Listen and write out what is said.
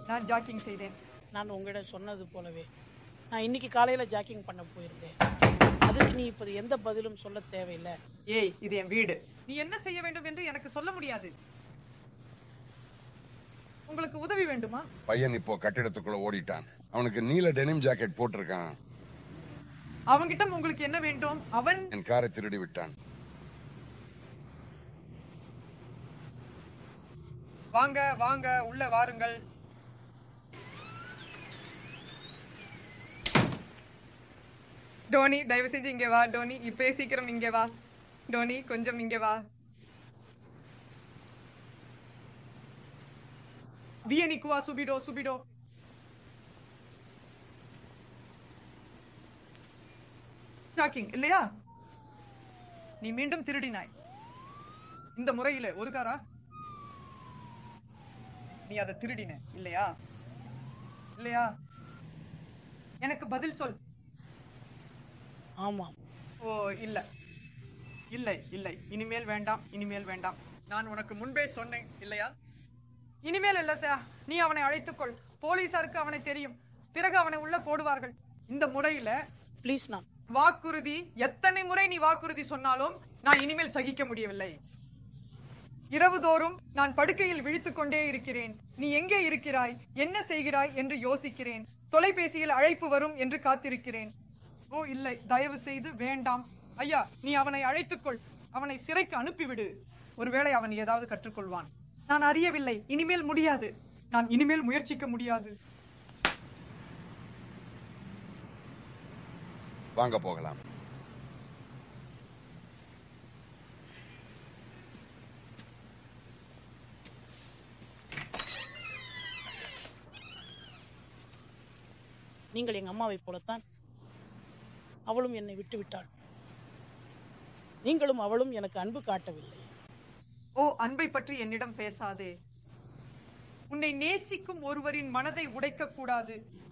நான் ஜாக்கிங் செய்தேன் நான் உங்களிடம் சொன்னது போலவே நான் இன்னைக்கு காலையில ஜாக்கிங் பண்ண போயிருந்தேன் அதுக்கு நீ இப்போது எந்த பதிலும் சொல்ல தேவையில்லை ஏய் இது என் வீடு நீ என்ன செய்ய வேண்டும் என்று எனக்கு சொல்ல முடியாது உங்களுக்கு உதவி வேண்டுமா பையன் இப்போ கட்டிடத்துக்குள்ள ஓடிட்டான் அவனுக்கு நீல டெனிம் ஜாக்கெட் போட்டிருக்கான் அவன்கிட்ட உங்களுக்கு என்ன வேண்டும் அவன் என் காரை திருடி விட்டான் வாங்க வாங்க உள்ள வாருங்கள் டோனி தயவு செஞ்சு இங்க வா டோனி இப்பே சீக்கிரம் இங்க வா டோனி கொஞ்சம் இங்க வா வியனிக்குவா சுபிடோ சுபிடோ ஷாக்கிங் இல்லையா நீ மீண்டும் திருடினாய் இந்த முறையில ஒரு காரா நீ அதை திருடின இல்லையா இல்லையா எனக்கு பதில் சொல் ஆமாம் ஓ இல்ல இல்லை இல்லை இனிமேல் வேண்டாம் இனிமேல் வேண்டாம் நான் உனக்கு முன்பே சொன்னேன் இல்லையா இனிமேல் இல்ல சார் நீ அவனை அழைத்துக்கொள் போலீசாருக்கு அவனை தெரியும் பிறகு அவனை உள்ள போடுவார்கள் இந்த முறையில ப்ளீஸ் நான் வாக்குறுதி எத்தனை முறை நீ வாக்குறுதி சொன்னாலும் நான் இனிமேல் சகிக்க முடியவில்லை இரவுதோறும் நான் படுக்கையில் விழித்துக் கொண்டே இருக்கிறேன் நீ எங்கே இருக்கிறாய் என்ன செய்கிறாய் என்று யோசிக்கிறேன் தொலைபேசியில் அழைப்பு வரும் என்று காத்திருக்கிறேன் ஓ இல்லை தயவு செய்து வேண்டாம் ஐயா நீ அவனை அழைத்துக்கொள் அவனை சிறைக்கு அனுப்பிவிடு ஒருவேளை அவன் ஏதாவது கற்றுக்கொள்வான் நான் அறியவில்லை இனிமேல் முடியாது நான் இனிமேல் முயற்சிக்க முடியாது வாங்க போகலாம் நீங்கள் எங்க அம்மாவைப் போலத்தான் அவளும் என்னை விட்டு விட்டாள் நீங்களும் அவளும் எனக்கு அன்பு காட்டவில்லை ஓ அன்பை பற்றி என்னிடம் பேசாதே உன்னை நேசிக்கும் ஒருவரின் மனதை உடைக்க கூடாது